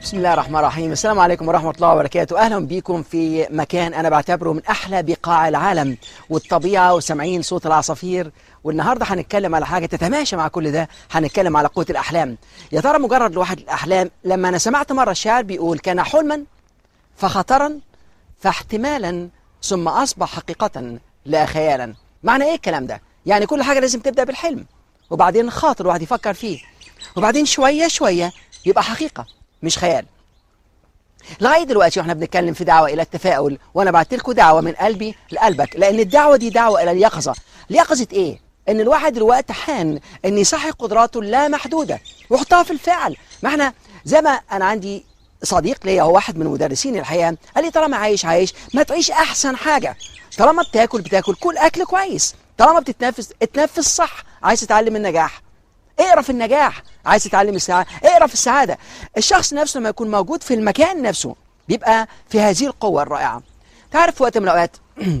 بسم الله الرحمن الرحيم السلام عليكم ورحمة الله وبركاته أهلا بكم في مكان أنا بعتبره من أحلى بقاع العالم والطبيعة وسامعين صوت العصافير والنهاردة هنتكلم على حاجة تتماشى مع كل ده هنتكلم على قوة الأحلام يا ترى مجرد لوحة الأحلام لما أنا سمعت مرة الشاعر بيقول كان حلما فخطرا فاحتمالا ثم أصبح حقيقة لا خيالا معنى إيه الكلام ده؟ يعني كل حاجة لازم تبدأ بالحلم وبعدين خاطر واحد يفكر فيه وبعدين شوية شوية يبقى حقيقة مش خيال لغايه دلوقتي واحنا بنتكلم في دعوه الى التفاؤل وانا بعت لكم دعوه من قلبي لقلبك لان الدعوه دي دعوه الى اليقظه اليقظه ايه ان الواحد الوقت حان ان يصحي قدراته اللامحدوده ويحطها في الفعل ما احنا زي ما انا عندي صديق ليا هو واحد من مدرسين الحياه قال لي طالما عايش عايش ما تعيش احسن حاجه طالما بتاكل بتاكل كل اكل كويس طالما بتتنفس اتنفس صح عايز تتعلم النجاح اقرا في النجاح عايز تتعلم السعاده اقرا في السعاده الشخص نفسه لما يكون موجود في المكان نفسه بيبقى في هذه القوه الرائعه تعرف في وقت من الاوقات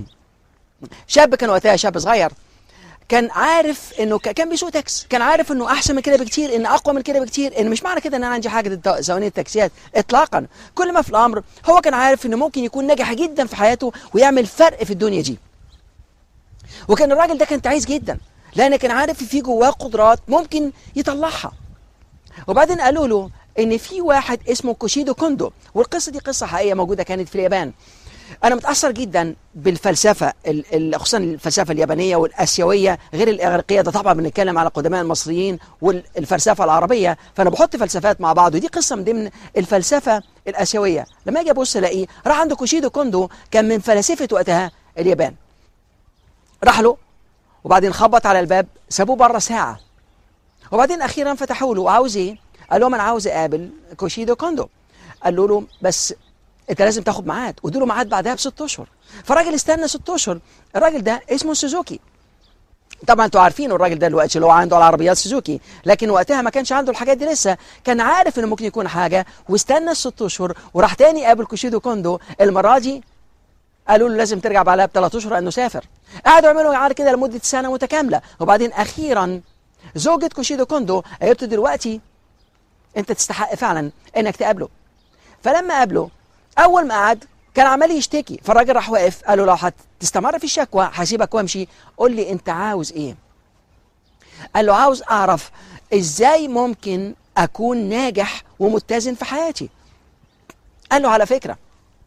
شاب كان وقتها شاب صغير كان عارف انه ك- كان بيسوق تاكس كان عارف انه احسن من كده بكتير ان اقوى من كده بكتير ان مش معنى كده ان انا عندي حاجه ضد ثواني التاكسيات اطلاقا كل ما في الامر هو كان عارف انه ممكن يكون ناجح جدا في حياته ويعمل فرق في الدنيا دي وكان الراجل ده كان تعيس جدا لان كان عارف في جواه قدرات ممكن يطلعها وبعدين قالوا له ان في واحد اسمه كوشيدو كوندو والقصه دي قصه حقيقيه موجوده كانت في اليابان انا متاثر جدا بالفلسفه ال- ال- خصوصا الفلسفه اليابانيه والاسيويه غير الاغريقيه ده طبعا بنتكلم على قدماء المصريين والفلسفه العربيه فانا بحط فلسفات مع بعض ودي قصه من ضمن الفلسفه الاسيويه لما اجي ابص الاقيه راح عند كوشيدو كوندو كان من فلاسفه وقتها اليابان راح له وبعدين خبط على الباب سابوه بره ساعه وبعدين اخيرا فتحوا له عاوز ايه؟ قال لهم انا عاوز اقابل كوشيدو كوندو قالوا له بس انت لازم تاخد ميعاد وادوا له ميعاد بعدها بست اشهر فالراجل استنى ست اشهر الراجل ده اسمه سوزوكي طبعا انتوا عارفين الراجل ده دلوقتي اللي هو عنده العربيات سوزوكي لكن وقتها ما كانش عنده الحاجات دي لسه كان عارف انه ممكن يكون حاجه واستنى الست اشهر وراح تاني قابل كوشيدو كوندو المره دي قالوا له لازم ترجع بعدها بثلاث اشهر انه سافر قعدوا يعملوا عاد كده لمده سنه متكامله وبعدين اخيرا زوجة كوشيدو كوندو قالت له دلوقتي انت تستحق فعلا انك تقابله فلما قابله اول ما قعد كان عمال يشتكي فالراجل راح واقف قال له لو هتستمر في الشكوى هسيبك وامشي قول لي انت عاوز ايه قال له عاوز اعرف ازاي ممكن اكون ناجح ومتزن في حياتي قال له على فكره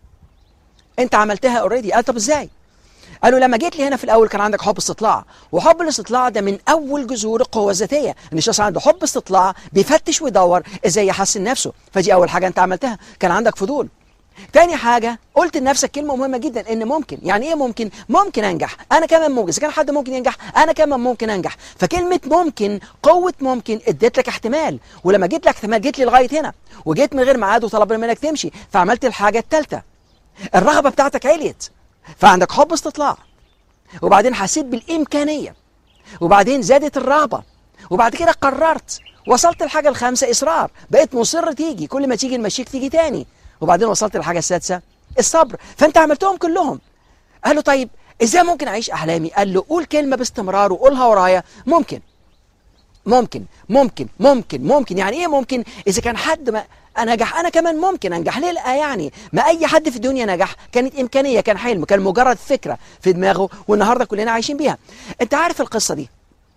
انت عملتها اوريدي قال طب ازاي قالوا لما جيت لي هنا في الاول كان عندك حب استطلاع وحب الاستطلاع ده من اول جذور القوه الذاتيه ان الشخص عنده حب استطلاع بيفتش ويدور ازاي يحسن نفسه فدي اول حاجه انت عملتها كان عندك فضول تاني حاجة قلت لنفسك كلمة مهمة جدا ان ممكن يعني ايه ممكن ممكن انجح انا كمان ممكن اذا كان حد ممكن ينجح انا كمان ممكن انجح فكلمة ممكن قوة ممكن اديت لك احتمال ولما جيت لك احتمال جيت لي لغاية هنا وجيت من غير ميعاد وطلبنا منك تمشي فعملت الحاجة الثالثة الرغبة بتاعتك عليت فعندك حب استطلاع وبعدين حسيت بالإمكانية وبعدين زادت الرغبة وبعد كده قررت وصلت الحاجة الخامسة إصرار بقيت مصر تيجي كل ما تيجي نمشيك تيجي تاني وبعدين وصلت الحاجة السادسة الصبر فأنت عملتهم كلهم قال له طيب إزاي ممكن أعيش أحلامي قال له قول كلمة باستمرار وقولها ورايا ممكن ممكن ممكن ممكن ممكن يعني ايه ممكن اذا كان حد ما نجح انا كمان ممكن انجح ليه لا يعني ما اي حد في الدنيا نجح كانت امكانيه كان حلم كان مجرد فكره في دماغه والنهارده كلنا عايشين بيها انت عارف القصه دي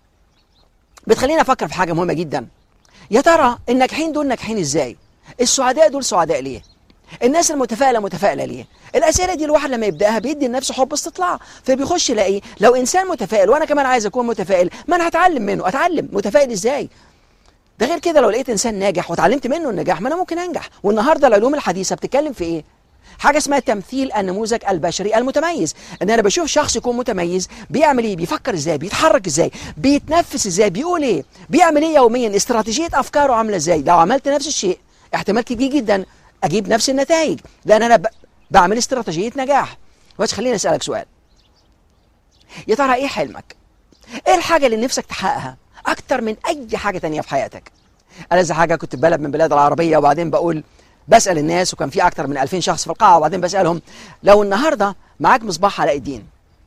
بتخليني افكر في حاجه مهمه جدا يا ترى الناجحين دول ناجحين ازاي السعداء دول سعداء ليه الناس المتفائله متفائله ليه الاسئله دي الواحد لما يبداها بيدي لنفسه حب استطلاع فبيخش يلاقي لو انسان متفائل وانا كمان عايز اكون متفائل ما انا هتعلم منه اتعلم متفائل ازاي ده غير كده لو لقيت انسان ناجح وتعلمت منه النجاح ما انا ممكن انجح والنهارده العلوم الحديثه بتتكلم في ايه حاجه اسمها تمثيل النموذج البشري المتميز ان انا بشوف شخص يكون متميز بيعمل ايه بيفكر ازاي بيتحرك ازاي بيتنفس ازاي بيقول ايه بيعمل ايه يوميا استراتيجيه افكاره عامله ازاي لو عملت نفس الشيء احتمال كبير جدا اجيب نفس النتائج لان انا ب... بعمل استراتيجيه نجاح بس خليني اسالك سؤال يا ترى ايه حلمك ايه الحاجه اللي نفسك تحققها اكتر من اي حاجه تانية في حياتك انا زي حاجه كنت في بلد من البلاد العربيه وبعدين بقول بسال الناس وكان في اكتر من 2000 شخص في القاعه وبعدين بسالهم لو النهارده معاك مصباح علاء الدين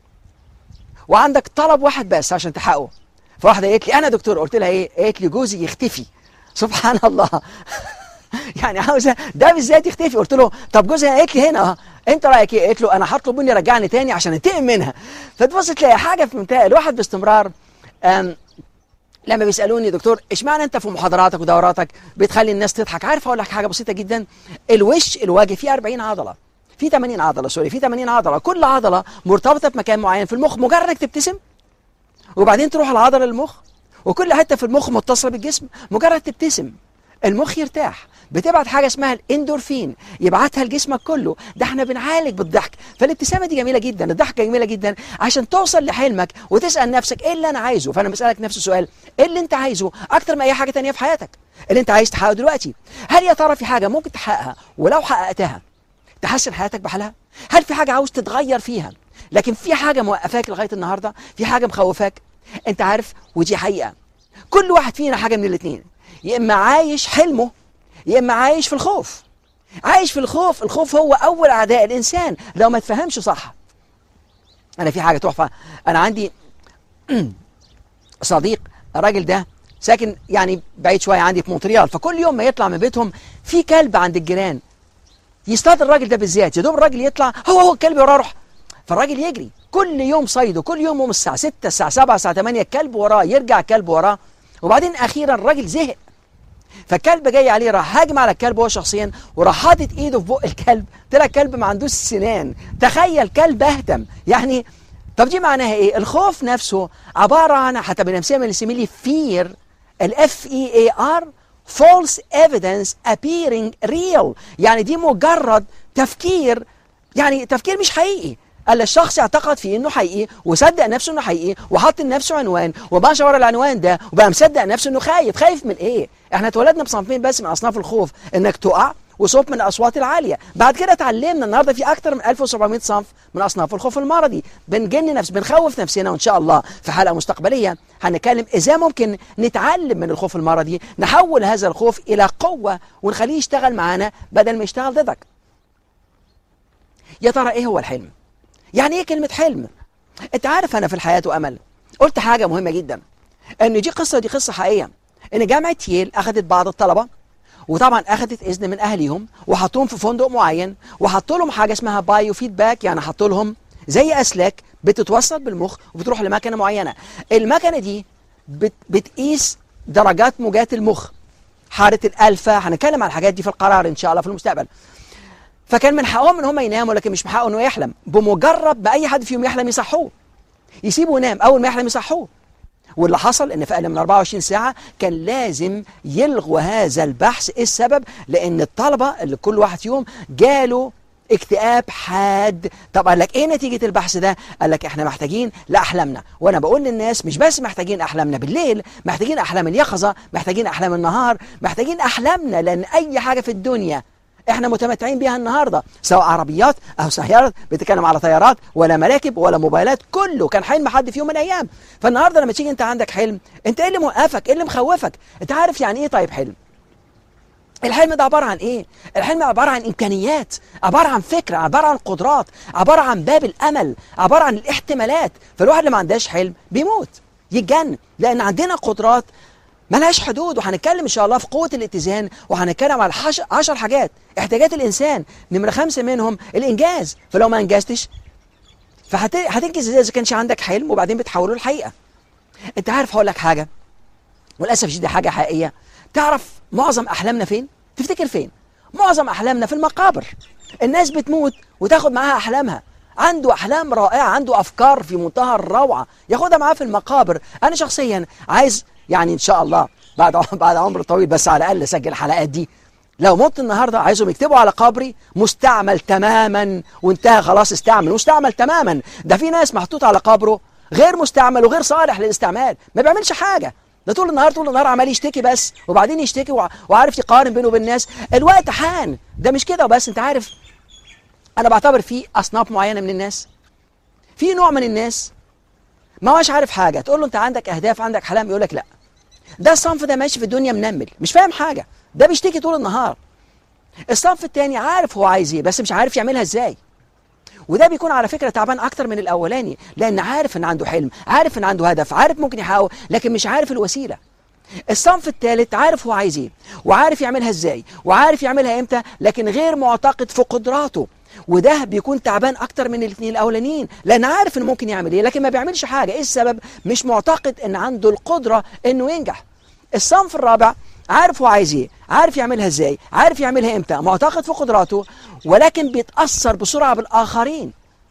وعندك طلب واحد بس عشان تحققه فواحده قالت لي انا دكتور قلت لها ايه قالت لي جوزي يختفي سبحان الله يعني عاوزه ده بالذات يختفي قلت له طب جوزها قالت لي هنا اه انت رايك ايه قالت له انا هطلب مني يرجعني تاني عشان انتقم منها فتبص تلاقي حاجه في منتهى الواحد باستمرار أم لما بيسالوني دكتور اشمعنى انت في محاضراتك ودوراتك بتخلي الناس تضحك عارف اقول لك حاجه بسيطه جدا الوش الوجه فيه 40 عضله في 80 عضله سوري في 80 عضله كل عضله مرتبطه بمكان معين في المخ مجرد انك تبتسم وبعدين تروح العضله للمخ وكل حته في المخ متصله بالجسم مجرد تبتسم المخ يرتاح بتبعت حاجه اسمها الاندورفين يبعتها لجسمك كله ده احنا بنعالج بالضحك فالابتسامه دي جميله جدا الضحكه جميله جدا عشان توصل لحلمك وتسال نفسك ايه اللي انا عايزه فانا بسالك نفس السؤال ايه اللي انت عايزه اكتر من اي حاجه تانية في حياتك اللي انت عايز تحققه دلوقتي هل يا ترى في حاجه ممكن تحققها ولو حققتها تحسن حياتك بحالها هل في حاجه عاوز تتغير فيها لكن في حاجه موقفاك لغايه النهارده في حاجه مخوفاك انت عارف ودي حقيقه كل واحد فينا حاجه من الاثنين يا اما عايش حلمه يا اما عايش في الخوف عايش في الخوف الخوف هو اول اعداء الانسان لو ما تفهمش صح انا في حاجه تحفه انا عندي صديق الراجل ده ساكن يعني بعيد شويه عندي في مونتريال فكل يوم ما يطلع من بيتهم في كلب عند الجيران يصطاد الراجل ده بالذات يا دوب الراجل يطلع هو هو الكلب وراه يروح فالراجل يجري كل يوم صيده كل يوم يوم الساعه 6 الساعه 7 الساعه 8 الكلب وراه يرجع الكلب وراه وبعدين اخيرا الراجل زهق فالكلب جاي عليه راح هاجم على الكلب هو شخصيا وراح حاطط ايده في بق الكلب طلع الكلب ما عندوش سنان تخيل كلب اهتم يعني طب دي معناها ايه الخوف نفسه عباره عن حتى بنفسها من السميلي فير الاف اي اي ار false evidence appearing real يعني دي مجرد تفكير يعني تفكير مش حقيقي قال الشخص اعتقد فيه انه حقيقي وصدق نفسه انه حقيقي وحط لنفسه عنوان وماشي ورا العنوان ده وبقى مصدق نفسه انه خايف خايف من ايه احنا اتولدنا بصنفين بس من اصناف الخوف انك تقع وصوت من الاصوات العاليه بعد كده اتعلمنا النهارده في اكتر من 1700 صنف من اصناف الخوف المرضي بنجن نفس بنخوف نفسنا وان شاء الله في حلقه مستقبليه هنتكلم ازاي ممكن نتعلم من الخوف المرضي نحول هذا الخوف الى قوه ونخليه يشتغل معانا بدل ما يشتغل ضدك يا ترى ايه هو الحلم يعني ايه كلمه حلم انت عارف انا في الحياه وامل قلت حاجه مهمه جدا ان دي قصه دي قصه حقيقيه ان جامعه ييل اخذت بعض الطلبه وطبعا اخذت اذن من اهليهم وحطوهم في فندق معين وحطوا لهم حاجه اسمها بايو فيدباك يعني حطوا لهم زي اسلاك بتتوصل بالمخ وبتروح لمكنه معينه المكنه دي بت بتقيس درجات موجات المخ حاره الالفا هنتكلم عن الحاجات دي في القرار ان شاء الله في المستقبل فكان من حقهم ان هم يناموا لكن مش من حقه انه يحلم بمجرد ما اي حد فيهم يحلم يصحوه يسيبه ينام اول ما يحلم يصحوه واللي حصل ان في اقل من 24 ساعه كان لازم يلغوا هذا البحث ايه السبب لان الطلبه اللي كل واحد فيهم جاله اكتئاب حاد طب قال لك ايه نتيجه البحث ده قال لك احنا محتاجين لاحلامنا وانا بقول للناس مش بس محتاجين احلامنا بالليل محتاجين احلام اليقظه محتاجين احلام النهار محتاجين احلامنا لان اي حاجه في الدنيا احنا متمتعين بيها النهارده سواء عربيات او سيارات بتتكلم على طيارات ولا مراكب ولا موبايلات كله كان حلم حد في يوم من الايام فالنهارده لما تيجي انت عندك حلم انت ايه اللي موقفك ايه اللي مخوفك انت عارف يعني ايه طيب حلم الحلم ده عبارة عن ايه؟ الحلم عبارة عن امكانيات، عبارة عن فكرة، عبارة عن قدرات، عبارة عن باب الامل، عبارة عن الاحتمالات، فالواحد اللي ما عندهاش حلم بيموت، يتجن، لان عندنا قدرات ملهاش حدود وهنتكلم ان شاء الله في قوه الاتزان وهنتكلم على 10 حاجات احتياجات الانسان نمره خمسه منهم الانجاز فلو ما انجزتش فهتنجز ازاي اذا كانش عندك حلم وبعدين بتحوله لحقيقه انت عارف هقول لك حاجه وللاسف دي حاجه حقيقيه تعرف معظم احلامنا فين تفتكر فين معظم احلامنا في المقابر الناس بتموت وتاخد معاها احلامها عنده احلام رائعه عنده افكار في منتهى الروعه ياخدها معاه في المقابر انا شخصيا عايز يعني ان شاء الله بعد بعد عمر طويل بس على الاقل اسجل الحلقات دي لو مت النهارده عايزهم يكتبوا على قبري مستعمل تماما وانتهى خلاص استعمل مستعمل تماما ده في ناس محطوط على قبره غير مستعمل وغير صالح للاستعمال ما بيعملش حاجه ده طول النهار طول النهار عمال يشتكي بس وبعدين يشتكي وعارف يقارن بينه وبين الناس الوقت حان ده مش كده وبس انت عارف انا بعتبر في اصناف معينه من الناس في نوع من الناس ما هوش عارف حاجه تقول له انت عندك اهداف عندك حلم يقول لك لا ده الصنف ده ماشي في الدنيا منمل مش فاهم حاجه ده بيشتكي طول النهار الصنف التاني عارف هو عايز ايه بس مش عارف يعملها ازاي وده بيكون على فكره تعبان اكتر من الاولاني لان عارف ان عنده حلم عارف ان عنده هدف عارف ممكن يحققه لكن مش عارف الوسيله الصنف الثالث عارف هو عايز ايه وعارف يعملها ازاي وعارف يعملها امتى لكن غير معتقد في قدراته وده بيكون تعبان اكتر من الاثنين الاولانيين لان عارف انه ممكن يعمل ايه لكن ما بيعملش حاجه ايه السبب مش معتقد ان عنده القدره انه ينجح الصنف الرابع عارف هو عايز ايه عارف يعملها ازاي عارف يعملها امتى معتقد في قدراته ولكن بيتاثر بسرعه بالاخرين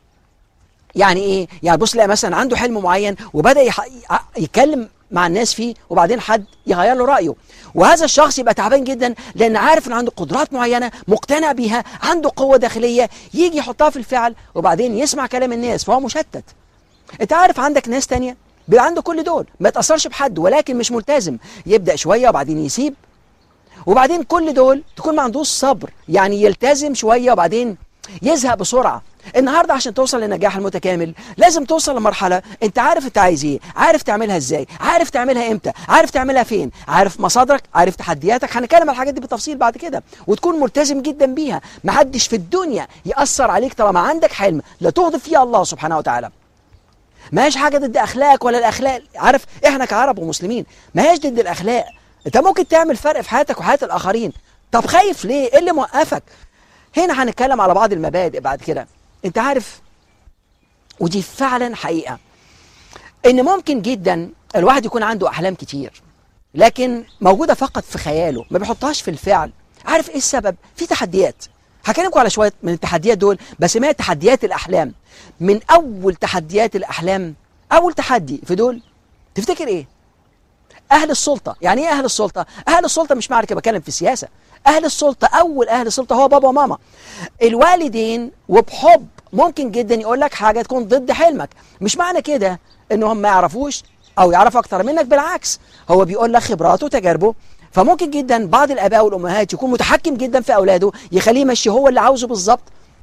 يعني ايه يعني بص لا مثلا عنده حلم معين وبدا يح... يتكلم مع الناس فيه وبعدين حد يغير له رايه وهذا الشخص يبقى تعبان جدا لان عارف ان عنده قدرات معينه مقتنع بيها عنده قوه داخليه يجي يحطها في الفعل وبعدين يسمع كلام الناس فهو مشتت انت عارف عندك ناس تانية بيبقى عنده كل دول ما يتاثرش بحد ولكن مش ملتزم يبدا شويه وبعدين يسيب وبعدين كل دول تكون ما عندوش صبر يعني يلتزم شويه وبعدين يزهق بسرعه النهارده عشان توصل للنجاح المتكامل لازم توصل لمرحله انت عارف انت عايز ايه عارف تعملها ازاي عارف تعملها امتى عارف تعملها فين عارف مصادرك عارف تحدياتك هنتكلم على الحاجات دي بالتفصيل بعد كده وتكون ملتزم جدا بيها محدش في الدنيا ياثر عليك طالما عندك حلم لا تغضب فيها الله سبحانه وتعالى ما هيش حاجه ضد اخلاق ولا الاخلاق عارف احنا كعرب ومسلمين ما هيش ضد الاخلاق انت ممكن تعمل فرق في حياتك وحياه الاخرين طب خايف ليه ايه اللي موقفك هنا هنتكلم على بعض المبادئ بعد كده انت عارف ودي فعلا حقيقه ان ممكن جدا الواحد يكون عنده احلام كتير لكن موجوده فقط في خياله ما بيحطهاش في الفعل عارف ايه السبب في تحديات هكلمكم على شويه من التحديات دول بسميها تحديات الاحلام من اول تحديات الاحلام اول تحدي في دول تفتكر ايه اهل السلطه يعني ايه اهل السلطه اهل السلطه مش معنى كده بتكلم في السياسه اهل السلطه اول اهل السلطه هو بابا وماما الوالدين وبحب ممكن جدا يقول لك حاجه تكون ضد حلمك مش معنى كده انهم ما يعرفوش او يعرفوا اكتر منك بالعكس هو بيقول لك خبراته وتجاربه فممكن جدا بعض الاباء والامهات يكون متحكم جدا في اولاده يخليه يمشي هو اللي عاوزه بالظبط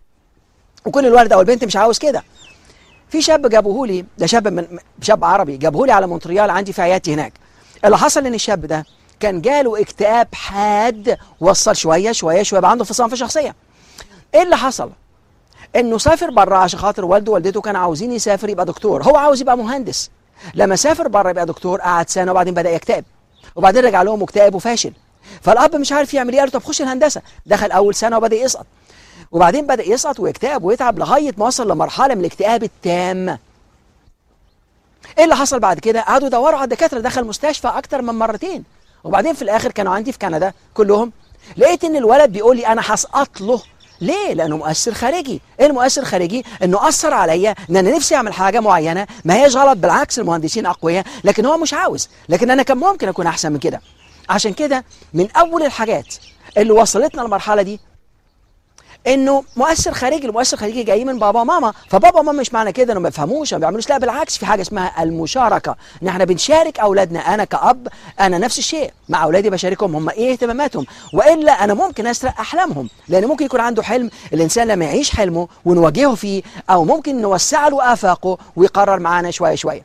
وكل الولد او البنت مش عاوز كده في شاب جابوه لي ده شاب من شاب عربي جابوه لي على مونتريال عندي في عيادتي هناك اللي حصل ان الشاب ده كان جاله اكتئاب حاد وصل شويه شويه شويه بقى عنده انفصام في الشخصيه ايه اللي حصل انه سافر بره عشان خاطر والده ووالدته كانوا عاوزين يسافر يبقى دكتور هو عاوز يبقى مهندس لما سافر بره يبقى دكتور قعد سنه وبعدين بدا يكتئب وبعدين رجع لهم مكتئب وفاشل فالاب مش عارف يعمل ايه قال له طب خش الهندسه دخل اول سنه وبدا يسقط وبعدين بدا يسقط ويكتئب ويتعب لغايه ما وصل لمرحله من الاكتئاب التام ايه اللي حصل بعد كده قعدوا يدوروا على الدكاتره دخل مستشفى اكتر من مرتين وبعدين في الاخر كانوا عندي في كندا كلهم لقيت ان الولد بيقول لي انا هسقط له ليه؟ لأنه مؤثر خارجي، إيه المؤثر الخارجي؟ إنه أثر عليا إن أنا نفسي أعمل حاجة معينة ما هيش غلط بالعكس المهندسين أقوياء، لكن هو مش عاوز، لكن أنا كان ممكن أكون أحسن من كده. عشان كده من أول الحاجات اللي وصلتنا للمرحلة دي انه مؤثر خارجي المؤثر الخارجي جاي من بابا وماما فبابا وماما مش معنى كده انهم ما يفهموش ما بيعملوش لا بالعكس في حاجه اسمها المشاركه ان احنا بنشارك اولادنا انا كاب انا نفس الشيء مع اولادي بشاركهم هم ايه اهتماماتهم والا انا ممكن اسرق احلامهم لان ممكن يكون عنده حلم الانسان لما يعيش حلمه ونواجهه فيه او ممكن نوسع له افاقه ويقرر معانا شويه شويه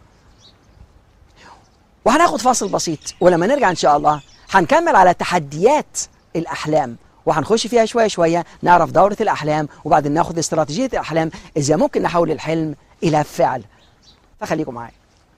وهناخد فاصل بسيط ولما نرجع ان شاء الله هنكمل على تحديات الاحلام وهنخش فيها شويه شويه نعرف دوره الاحلام وبعدين ناخد استراتيجيه الاحلام ازاي ممكن نحول الحلم الى فعل فخليكم معايا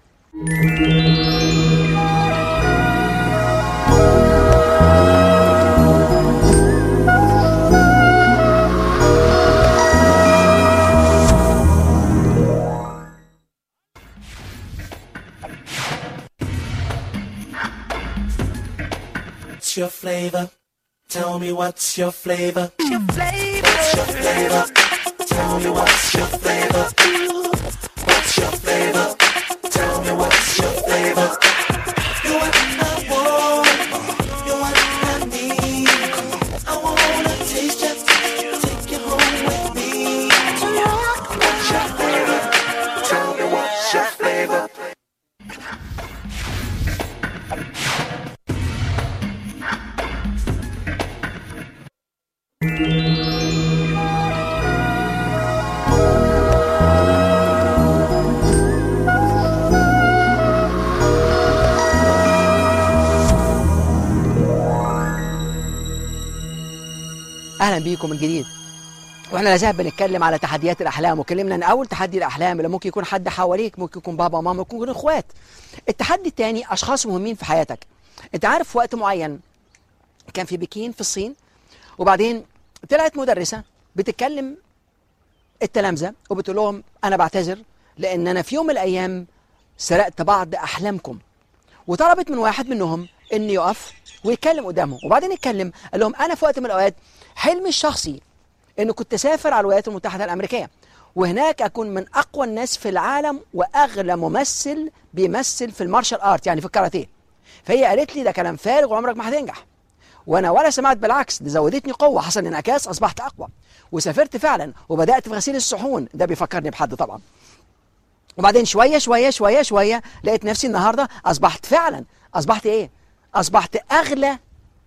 What's your flavor? Tell me what's your flavor? your flavor. What's your flavor? Tell me what's your flavor? What's your flavor? Tell me what's your flavor? You what I want, you what I need. I wanna taste you, take you home with me. What's your flavor? Tell me what's your flavor? اهلا بيكم من جديد واحنا لازال بنتكلم على تحديات الاحلام وكلمنا ان اول تحدي الاحلام اللي ممكن يكون حد حواليك ممكن يكون بابا وماما ممكن يكون اخوات التحدي الثاني اشخاص مهمين في حياتك انت عارف في وقت معين كان في بكين في الصين وبعدين طلعت مدرسه بتتكلم التلامذه وبتقول لهم انا بعتذر لان انا في يوم من الايام سرقت بعض احلامكم وطلبت من واحد منهم انه يقف ويتكلم قدامهم وبعدين يتكلم قال لهم انا في وقت من الاوقات حلمي الشخصي انه كنت اسافر على الولايات المتحده الامريكيه وهناك اكون من اقوى الناس في العالم واغلى ممثل بيمثل في المارشال ارت يعني في الكاراتيه فهي قالت لي ده كلام فارغ وعمرك ما هتنجح وانا ولا سمعت بالعكس دي زودتني قوه حصل انعكاس اصبحت اقوى وسافرت فعلا وبدات في غسيل الصحون ده بيفكرني بحد طبعا وبعدين شويه شويه شويه شويه لقيت نفسي النهارده اصبحت فعلا اصبحت ايه اصبحت اغلى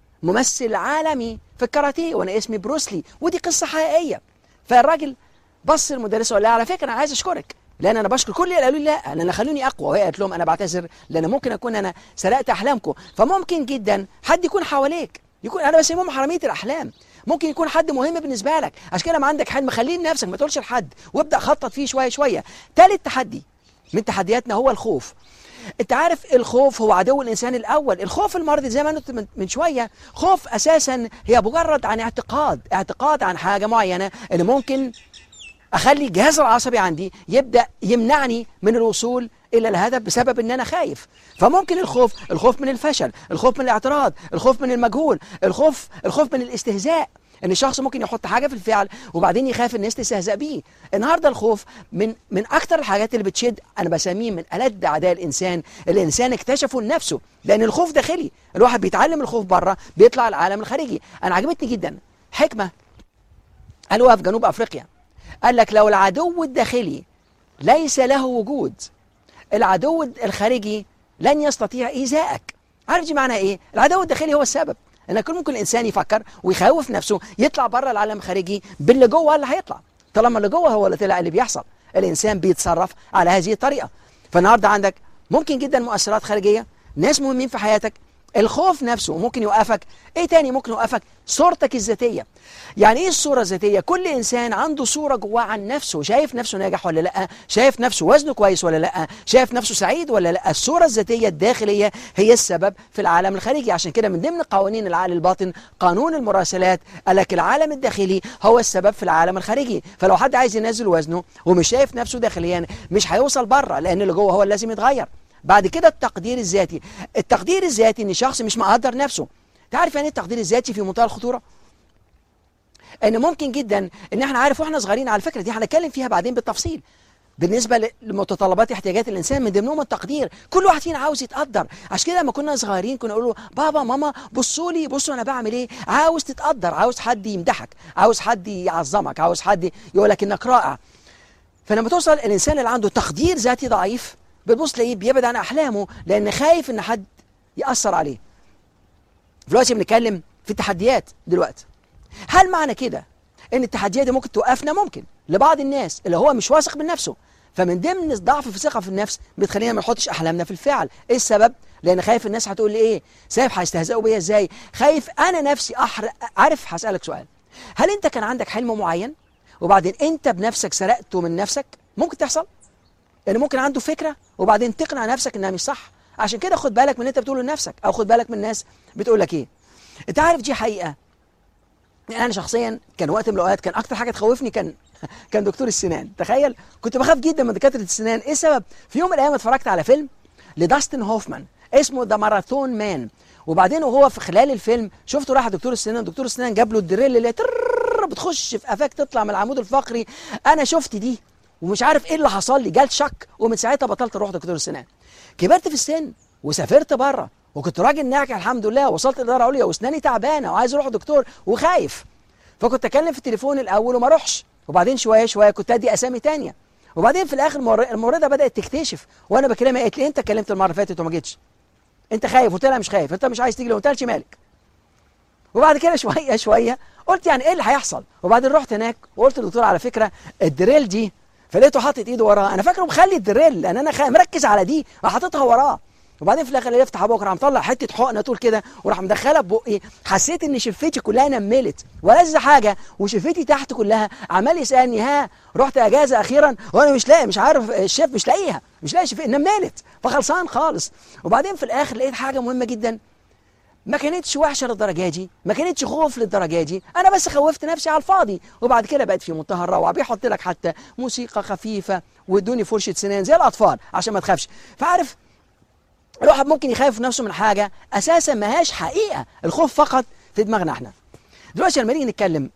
ممثل عالمي في الكاراتيه وانا اسمي بروسلي ودي قصه حقيقيه فالراجل بص المدرس وقال لها على فكره انا عايز اشكرك لان انا بشكر كل اللي قالوا لي لا لان خلوني اقوى وهي قالت لهم انا بعتذر لان ممكن اكون انا سرقت احلامكم فممكن جدا حد يكون حواليك يكون انا بسميهم حراميه الاحلام ممكن يكون حد مهم بالنسبه لك عشان كده لما عندك حلم خليه لنفسك ما تقولش لحد وابدا خطط فيه شويه شويه ثالث تحدي من تحدياتنا هو الخوف انت عارف الخوف هو عدو الانسان الاول الخوف المرضي زي ما قلت من- من شويه خوف اساسا هي مجرد عن اعتقاد اعتقاد عن حاجه معينه اللي ممكن اخلي الجهاز العصبي عندي يبدا يمنعني من الوصول الى الهدف بسبب ان انا خايف فممكن الخوف الخوف من الفشل الخوف من الاعتراض الخوف من المجهول الخوف الخوف من الاستهزاء ان الشخص ممكن يحط حاجه في الفعل وبعدين يخاف الناس تستهزأ بيه النهارده الخوف من من اكتر الحاجات اللي بتشد انا بسميه من ألد اعداء الانسان الانسان اكتشفه لنفسه لان الخوف داخلي الواحد بيتعلم الخوف بره بيطلع العالم الخارجي انا عجبتني جدا حكمه قالوها في جنوب افريقيا قال لك لو العدو الداخلي ليس له وجود العدو الخارجي لن يستطيع ايذائك عارف دي معناها ايه العدو الداخلي هو السبب ان كل ممكن الانسان يفكر ويخوف نفسه يطلع بره العالم الخارجي باللي جوه اللي هيطلع طالما اللي جوه هو اللي طلع اللي بيحصل الانسان بيتصرف على هذه الطريقه فالنهارده عندك ممكن جدا مؤثرات خارجيه ناس مهمين في حياتك الخوف نفسه ممكن يوقفك ايه تاني ممكن يوقفك صورتك الذاتيه يعني ايه الصوره الذاتيه كل انسان عنده صوره جواه عن نفسه شايف نفسه ناجح ولا لا شايف نفسه وزنه كويس ولا لا شايف نفسه سعيد ولا لا الصوره الذاتيه الداخليه هي السبب في العالم الخارجي عشان كده من ضمن قوانين العقل الباطن قانون المراسلات قال لك العالم الداخلي هو السبب في العالم الخارجي فلو حد عايز ينزل وزنه ومش شايف نفسه داخليا مش هيوصل بره لان اللي جوه هو اللي لازم يتغير بعد كده التقدير الذاتي التقدير الذاتي ان شخص مش مقدر نفسه تعرف يعني ايه التقدير الذاتي في منتهى الخطوره ان ممكن جدا ان احنا عارف واحنا صغيرين على الفكره دي هنتكلم فيها بعدين بالتفصيل بالنسبه ل- لمتطلبات احتياجات الانسان من ضمنهم التقدير كل واحد فينا عاوز يتقدر عشان كده لما كنا صغيرين كنا نقول له بابا ماما بصوا لي بصوا انا بعمل ايه عاوز تتقدر عاوز حد يمدحك عاوز حد يعظمك عاوز حد يقول لك انك رائع فلما توصل الانسان اللي عنده تقدير ذاتي ضعيف بتبص تلاقيه بيبعد عن احلامه لان خايف ان حد ياثر عليه دلوقتي بنتكلم في التحديات دلوقتي هل معنى كده ان التحديات دي ممكن توقفنا ممكن لبعض الناس اللي هو مش واثق من نفسه فمن ضمن الضعف في الثقه في النفس بتخلينا ما نحطش احلامنا في الفعل ايه السبب لان خايف الناس هتقول لي ايه سايب هيستهزئوا بيا ازاي خايف انا نفسي احرق عارف هسالك سؤال هل انت كان عندك حلم معين وبعدين انت بنفسك سرقته من نفسك ممكن تحصل يعني ممكن عنده فكره وبعدين تقنع نفسك انها مش صح عشان كده خد بالك من اللي انت بتقوله لنفسك او خد بالك من الناس بتقول لك ايه انت عارف دي حقيقه يعني انا شخصيا كان وقت من الاوقات كان اكتر حاجه تخوفني كان كان دكتور السنان تخيل كنت بخاف جدا من دكاتره السنان ايه السبب في يوم من الايام اتفرجت على فيلم لداستن هوفمان اسمه ذا ماراثون مان وبعدين وهو في خلال الفيلم شفته راح دكتور السنان دكتور السنان جاب له الدريل اللي ترررر بتخش في قفاك تطلع من العمود الفقري انا شفت دي ومش عارف ايه اللي حصل لي جالت شك ومن ساعتها بطلت اروح دكتور السنان كبرت في السن وسافرت بره وكنت راجل ناجح الحمد لله وصلت لاداره عليا واسناني تعبانه وعايز اروح دكتور وخايف فكنت اكلم في التليفون الاول وما اروحش وبعدين شويه شويه كنت ادي اسامي تانية وبعدين في الاخر الممر- الممرضه بدات تكتشف وانا بكلمها قالت لي انت كلمت المره اللي فاتت وما جيتش انت خايف قلت لها مش خايف انت مش عايز تيجي لو قلت لها مالك وبعد كده شويه شويه قلت يعني ايه اللي هيحصل وبعدين رحت هناك وقلت للدكتور على فكره الدريل دي فلقيته حاطط ايده وراه انا فاكره مخلي الدريل لان انا خا... مركز على دي راح حاططها وراه وبعدين في الاخر يفتح بكره راح مطلع حته حقنه طول كده وراح مدخلها ببقي حسيت ان شفتي كلها نملت ولذ حاجه وشفتي تحت كلها عمال يسالني ها رحت اجازه اخيرا وانا مش لاقي مش عارف الشيف مش لاقيها مش لاقي شفيه نملت فخلصان خالص وبعدين في الاخر لقيت حاجه مهمه جدا ما كانتش وحشه للدرجه دي ما كانتش خوف للدرجه دي انا بس خوفت نفسي على الفاضي وبعد كده بقت في منتهى الروعه بيحط لك حتى موسيقى خفيفه وادوني فرشه سنان زي الاطفال عشان ما تخافش فعارف الواحد ممكن يخاف نفسه من حاجه اساسا ما هاش حقيقه الخوف فقط في دماغنا احنا دلوقتي لما نيجي نتكلم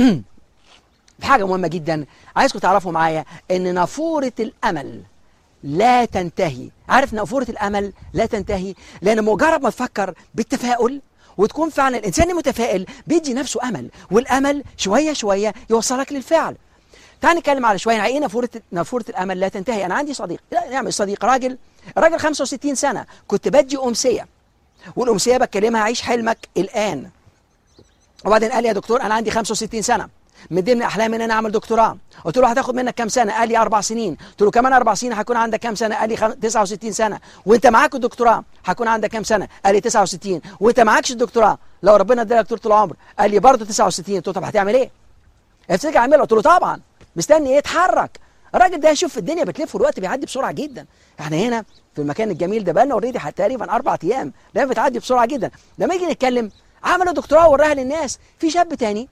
في حاجه مهمه جدا عايزكم تعرفوا معايا ان نافوره الامل لا تنتهي عارف نافوره الامل لا تنتهي لان مجرد ما تفكر بالتفاؤل وتكون فعلا الانسان المتفائل بيدي نفسه امل والامل شويه شويه يوصلك للفعل تعال نتكلم على شويه ايه نافوره نافوره الامل لا تنتهي انا عندي صديق لا نعم صديق راجل راجل 65 سنه كنت بدي امسيه والامسيه بكلمها عيش حلمك الان وبعدين قال لي يا دكتور انا عندي 65 سنه من ضمن احلامي ان انا اعمل دكتوراه قلت له هتاخد منك كام سنه قال لي اربع سنين قلت له كمان اربع سنين هيكون عندك كام سنه قال لي خم... 69 سنه وانت معاك الدكتوراه هيكون عندك كام سنه قال لي 69 وانت معاكش الدكتوراه لو ربنا ادالك طول العمر قال لي برضه 69 قلت له طب هتعمل ايه افتكر اعملها قلت له طبعا مستني ايه اتحرك الراجل ده شوف الدنيا بتلف والوقت بيعدي بسرعه جدا احنا هنا في المكان الجميل ده بقالنا اوريدي تقريبا اربع ايام ده بتعدي بسرعه جدا لما يجي نتكلم عملوا دكتوراه وراها للناس في شاب تاني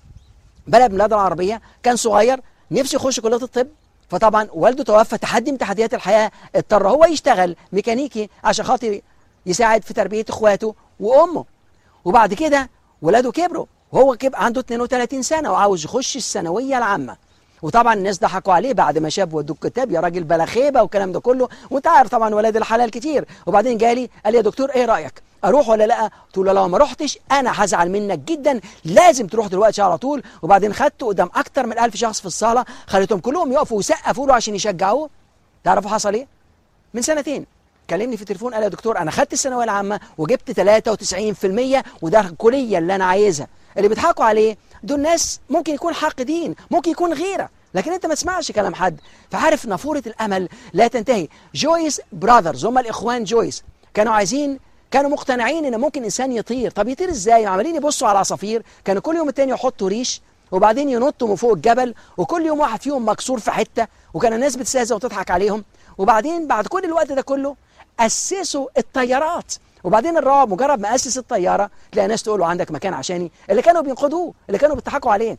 بلد من البلاد العربيه كان صغير نفسه يخش كليه الطب فطبعا والده توفى تحدي من تحديات الحياه اضطر هو يشتغل ميكانيكي عشان خاطر يساعد في تربيه اخواته وامه وبعد كده ولاده كبروا وهو كبر عنده 32 سنه وعاوز يخش الثانويه العامه وطبعا الناس ضحكوا عليه بعد ما شاف ودوه الكتاب يا راجل بلا خيبه والكلام ده كله وانت عارف طبعا ولاد الحلال كتير وبعدين جالي قال لي يا دكتور ايه رايك اروح ولا لا قلت له لو ما رحتش انا هزعل منك جدا لازم تروح دلوقتي على طول وبعدين خدته قدام اكتر من ألف شخص في الصاله خليتهم كلهم يقفوا ويسقفوا له عشان يشجعوه تعرفوا حصل ايه من سنتين كلمني في التليفون قال يا دكتور انا خدت الثانويه العامه وجبت 93% وده الكليه اللي انا عايزها اللي بيضحكوا عليه دول ناس ممكن يكون حاقدين ممكن يكون غيره لكن انت ما تسمعش كلام حد فعارف نافوره الامل لا تنتهي جويس براذرز هم الاخوان جويس كانوا عايزين كانوا مقتنعين ان ممكن انسان يطير طب يطير ازاي عمالين يبصوا على العصافير كانوا كل يوم التاني يحطوا ريش وبعدين ينطوا من فوق الجبل وكل يوم واحد فيهم مكسور في حته وكان الناس بتستهزأ وتضحك عليهم وبعدين بعد كل الوقت ده كله اسسوا الطيارات وبعدين الرعب مجرد ما اسس الطياره تلاقي ناس تقول له عندك مكان عشاني اللي كانوا بينقذوه اللي كانوا بيضحكوا عليه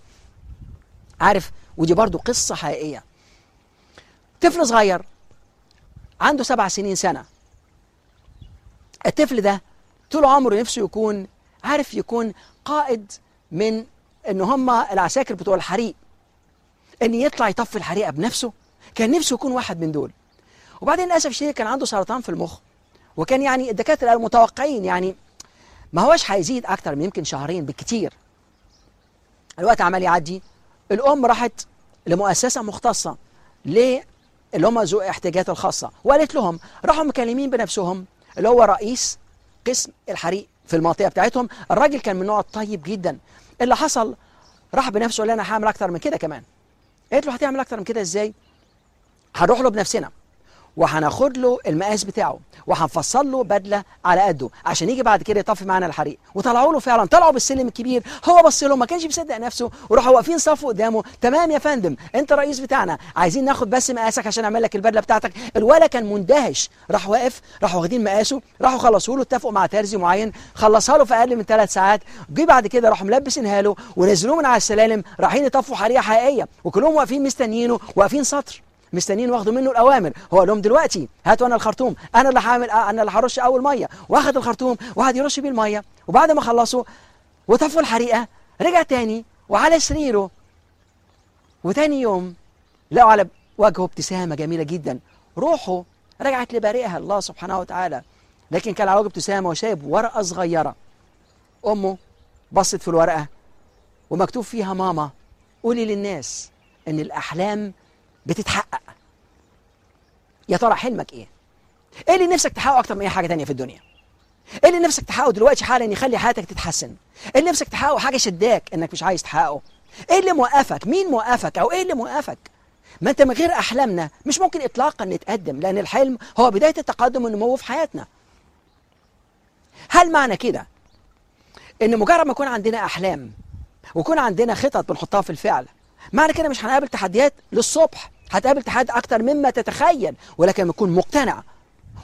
عارف ودي برضو قصه حقيقيه طفل صغير عنده سبع سنين سنه الطفل ده طول عمره نفسه يكون عارف يكون قائد من ان هم العساكر بتوع الحريق ان يطلع يطفي الحريقه بنفسه كان نفسه يكون واحد من دول وبعدين للاسف الشديد كان عنده سرطان في المخ وكان يعني الدكاتره المتوقعين يعني ما هوش هيزيد اكتر من يمكن شهرين بالكتير الوقت عمال يعدي الام راحت لمؤسسه مختصه ل اللي هم ذوي الاحتياجات الخاصه وقالت لهم راحوا مكلمين بنفسهم اللي هو رئيس قسم الحريق في المنطقه بتاعتهم الراجل كان من النوع الطيب جدا اللي حصل راح بنفسه قال انا هعمل اكتر من كده كمان قالت له هتعمل اكتر من كده ازاي هنروح له بنفسنا وهناخد له المقاس بتاعه وهنفصل له بدله على قده عشان يجي بعد كده يطفي معانا الحريق وطلعوا له فعلا طلعوا بالسلم الكبير هو بص له ما كانش مصدق نفسه وراحوا واقفين صف قدامه تمام يا فندم انت الرئيس بتاعنا عايزين ناخد بس مقاسك عشان اعمل لك البدله بتاعتك الولا كان مندهش راح واقف راحوا واخدين مقاسه راحوا خلصوا له اتفقوا مع ترزي معين خلصها له في اقل من ثلاث ساعات جه بعد كده راحوا ملبسينها له ونزلوه من على السلالم رايحين يطفوا حريقه حقيقيه وكلهم واقفين مستنيينه واقفين سطر مستنيين واخدوا منه الاوامر هو قال لهم دلوقتي هاتوا انا الخرطوم انا اللي هعمل انا اللي هرش اول ميه واخد الخرطوم وقعد يرش بيه الميه وبعد ما خلصوا وطفوا الحريقه رجع تاني وعلى سريره وتاني يوم لقوا على وجهه ابتسامه جميله جدا روحه رجعت لبارئها الله سبحانه وتعالى لكن كان على وجه ابتسامه وشايب ورقه صغيره امه بصت في الورقه ومكتوب فيها ماما قولي للناس ان الاحلام بتتحقق يا ترى حلمك ايه ايه اللي نفسك تحققه اكتر من اي حاجه تانية في الدنيا ايه اللي نفسك تحققه دلوقتي حالا يخلي حياتك تتحسن ايه اللي نفسك تحققه حاجه شداك انك مش عايز تحققه ايه اللي موقفك مين موقفك او ايه اللي موقفك ما انت من غير احلامنا مش ممكن اطلاقا نتقدم لان الحلم هو بدايه التقدم والنمو في حياتنا هل معنى كده ان مجرد ما يكون عندنا احلام ويكون عندنا خطط بنحطها في الفعل معنى كده مش هنقابل تحديات للصبح هتقابل تحدي اكتر مما تتخيل ولكن لما تكون مقتنع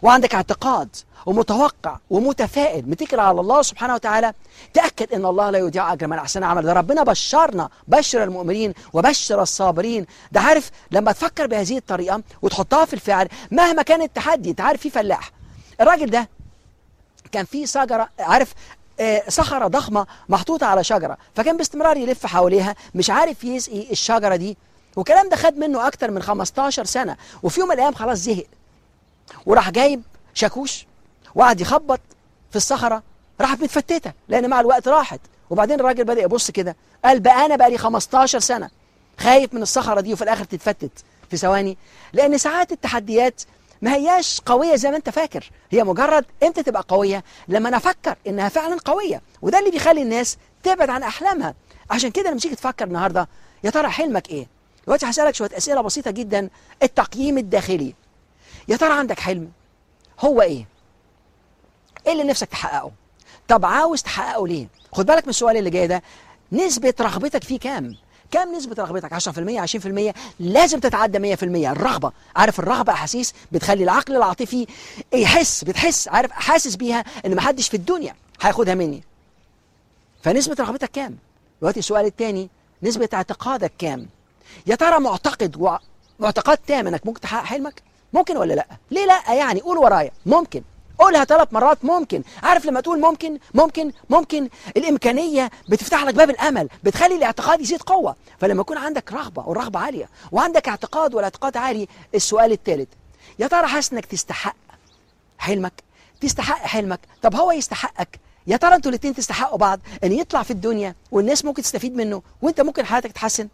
وعندك اعتقاد ومتوقع ومتفائل متكل على الله سبحانه وتعالى تأكد ان الله لا يضيع اجر من احسن عمل ده ربنا بشرنا بشر المؤمنين وبشر الصابرين ده عارف لما تفكر بهذه الطريقة وتحطها في الفعل مهما كان التحدي انت عارف في فلاح الراجل ده كان في شجرة عارف آه، صخرة ضخمة محطوطة على شجرة فكان باستمرار يلف حواليها مش عارف يسقي الشجرة دي والكلام ده خد منه أكتر من 15 سنة وفي يوم من الأيام خلاص زهق وراح جايب شاكوش وقعد يخبط في الصخرة راحت متفتتة لأن مع الوقت راحت وبعدين الراجل بدأ يبص كده قال بقى أنا بقى لي 15 سنة خايف من الصخرة دي وفي الآخر تتفتت في ثواني لأن ساعات التحديات ما هياش قوية زي ما انت فاكر هي مجرد امتى تبقى قوية لما نفكر انها فعلا قوية وده اللي بيخلي الناس تبعد عن احلامها عشان كده لما تيجي تفكر النهاردة يا ترى حلمك ايه دلوقتي هسألك شوية اسئلة بسيطة جدا التقييم الداخلي يا ترى عندك حلم هو ايه ايه اللي نفسك تحققه طب عاوز تحققه ليه خد بالك من السؤال اللي جاي ده نسبة رغبتك فيه كام كام نسبة رغبتك 10% 20% لازم تتعدى 100% الرغبة عارف الرغبة أحاسيس بتخلي العقل العاطفي يحس بتحس عارف حاسس بيها إن محدش في الدنيا هياخدها مني فنسبة رغبتك كام دلوقتي السؤال الثاني نسبة اعتقادك كام يا ترى معتقد و... معتقد تام انك ممكن تحقق حلمك ممكن ولا لا ليه لا يعني قول ورايا ممكن قولها ثلاث مرات ممكن عارف لما تقول ممكن ممكن ممكن الإمكانية بتفتح لك باب الأمل بتخلي الاعتقاد يزيد قوة فلما يكون عندك رغبة والرغبة عالية وعندك اعتقاد والاعتقاد عالي السؤال الثالث يا ترى حاسس انك تستحق حلمك تستحق حلمك طب هو يستحقك يا ترى انتوا الاثنين تستحقوا بعض ان يطلع في الدنيا والناس ممكن تستفيد منه وانت ممكن حياتك تتحسن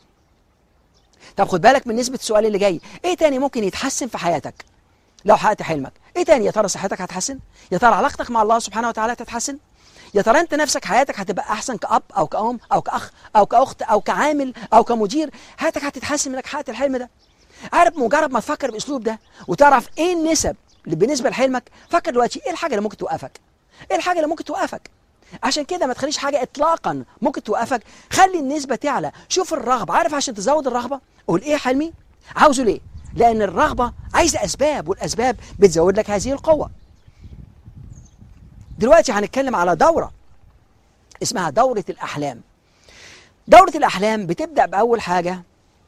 طب خد بالك من نسبة السؤال اللي جاي ايه تاني ممكن يتحسن في حياتك لو حققت حلمك ايه تاني يا ترى صحتك هتحسن يا ترى علاقتك مع الله سبحانه وتعالى تتحسن يا ترى انت نفسك حياتك هتبقى احسن كأب او كأم او كأخ او كأخت او كعامل او كمدير حياتك هتتحسن منك حققت الحلم ده عارف مجرد ما تفكر بالاسلوب ده وتعرف ايه النسب اللي بالنسبه لحلمك فكر دلوقتي ايه الحاجه اللي ممكن توقفك ايه الحاجه اللي ممكن توقفك عشان كده ما تخليش حاجه اطلاقا ممكن توقفك خلي النسبه تعلى شوف الرغبه عارف عشان تزود الرغبه قول ايه حلمي عاوزه ليه لان الرغبه عايزه اسباب والاسباب بتزود لك هذه القوه دلوقتي هنتكلم على دوره اسمها دوره الاحلام دوره الاحلام بتبدا باول حاجه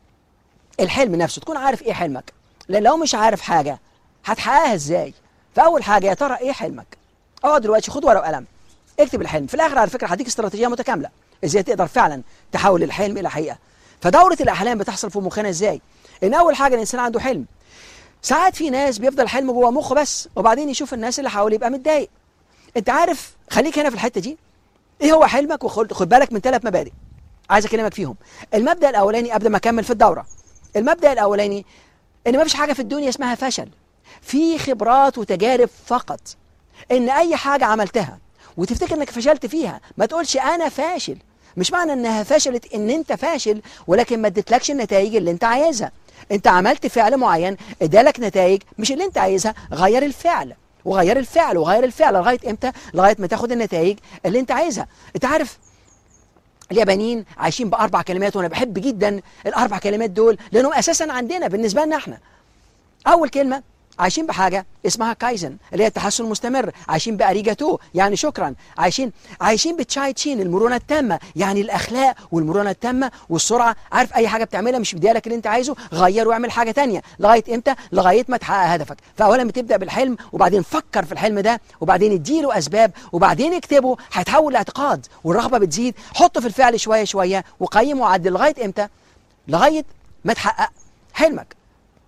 الحلم نفسه تكون عارف ايه حلمك لان لو مش عارف حاجه هتحققها ازاي فاول حاجه يا ترى ايه حلمك اقعد دلوقتي خد ورقه وقلم اكتب الحلم في الاخر على فكره هديك استراتيجيه متكامله ازاي تقدر فعلا تحول الحلم الى حقيقه فدوره الاحلام بتحصل في مخنا ازاي ان اول حاجه الانسان عنده حلم ساعات في ناس بيفضل حلم جوه مخه بس وبعدين يشوف الناس اللي حواليه يبقى متضايق انت عارف خليك هنا في الحته دي ايه هو حلمك وخد خد بالك من ثلاث مبادئ عايز اكلمك فيهم المبدا الاولاني قبل ما اكمل في الدوره المبدا الاولاني ان ما فيش حاجه في الدنيا اسمها فشل في خبرات وتجارب فقط ان اي حاجه عملتها وتفتكر انك فشلت فيها ما تقولش انا فاشل مش معنى انها فشلت ان انت فاشل ولكن ما ادتلكش النتائج اللي انت عايزها انت عملت فعل معين ادالك نتائج مش اللي انت عايزها غير الفعل وغير الفعل وغير الفعل لغايه امتى لغايه ما تاخد النتائج اللي انت عايزها انت عارف اليابانيين عايشين باربع كلمات وانا بحب جدا الاربع كلمات دول لانهم اساسا عندنا بالنسبه لنا احنا اول كلمه عايشين بحاجة اسمها كايزن اللي هي التحسن المستمر عايشين بأريجاتو يعني شكرا عايشين عايشين بتشاي تشين المرونة التامة يعني الأخلاق والمرونة التامة والسرعة عارف أي حاجة بتعملها مش مديالك اللي أنت عايزه غير واعمل حاجة تانية لغاية إمتى لغاية ما تحقق هدفك فأولا بتبدأ بالحلم وبعدين فكر في الحلم ده وبعدين اديله أسباب وبعدين اكتبه هيتحول لاعتقاد والرغبة بتزيد حطه في الفعل شوية شوية وقيم وعدل لغاية إمتى لغاية ما تحقق حلمك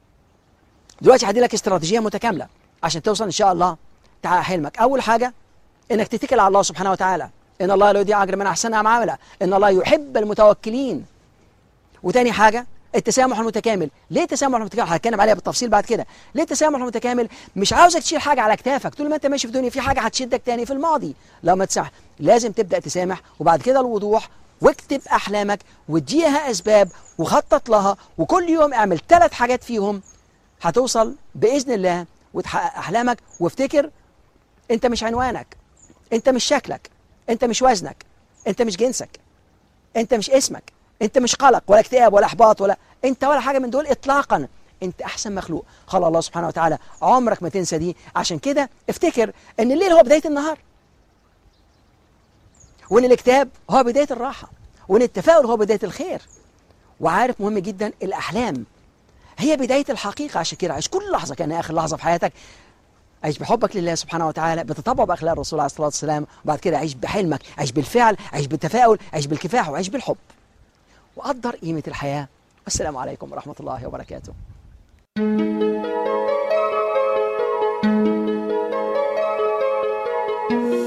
دلوقتي هدي لك استراتيجيه متكامله عشان توصل ان شاء الله تحقق حلمك اول حاجه انك تتكل على الله سبحانه وتعالى ان الله لا يضيع اجر من احسن عملا ان الله يحب المتوكلين وتاني حاجه التسامح المتكامل ليه التسامح المتكامل هتكلم عليها بالتفصيل بعد كده ليه التسامح المتكامل مش عاوزك تشيل حاجه على كتافك طول ما انت ماشي في الدنيا في حاجه هتشدك تاني في الماضي لو ما تسامح لازم تبدا تسامح وبعد كده الوضوح واكتب احلامك واديها اسباب وخطط لها وكل يوم اعمل ثلاث حاجات فيهم هتوصل باذن الله وتحقق احلامك وافتكر انت مش عنوانك انت مش شكلك انت مش وزنك انت مش جنسك انت مش اسمك انت مش قلق ولا اكتئاب ولا احباط ولا انت ولا حاجه من دول اطلاقا انت احسن مخلوق قال الله سبحانه وتعالى عمرك ما تنسى دي عشان كده افتكر ان الليل هو بدايه النهار وان الاكتئاب هو بدايه الراحه وان التفاؤل هو بدايه الخير وعارف مهم جدا الاحلام هي بدايه الحقيقه عشان كده عيش كل لحظه كانها اخر لحظه في حياتك عيش بحبك لله سبحانه وتعالى بتطبع باخلاق الرسول عليه الصلاه والسلام وبعد كده عيش بحلمك عيش بالفعل عيش بالتفاؤل عيش بالكفاح وعيش بالحب وقدر قيمه الحياه والسلام عليكم ورحمه الله وبركاته Thank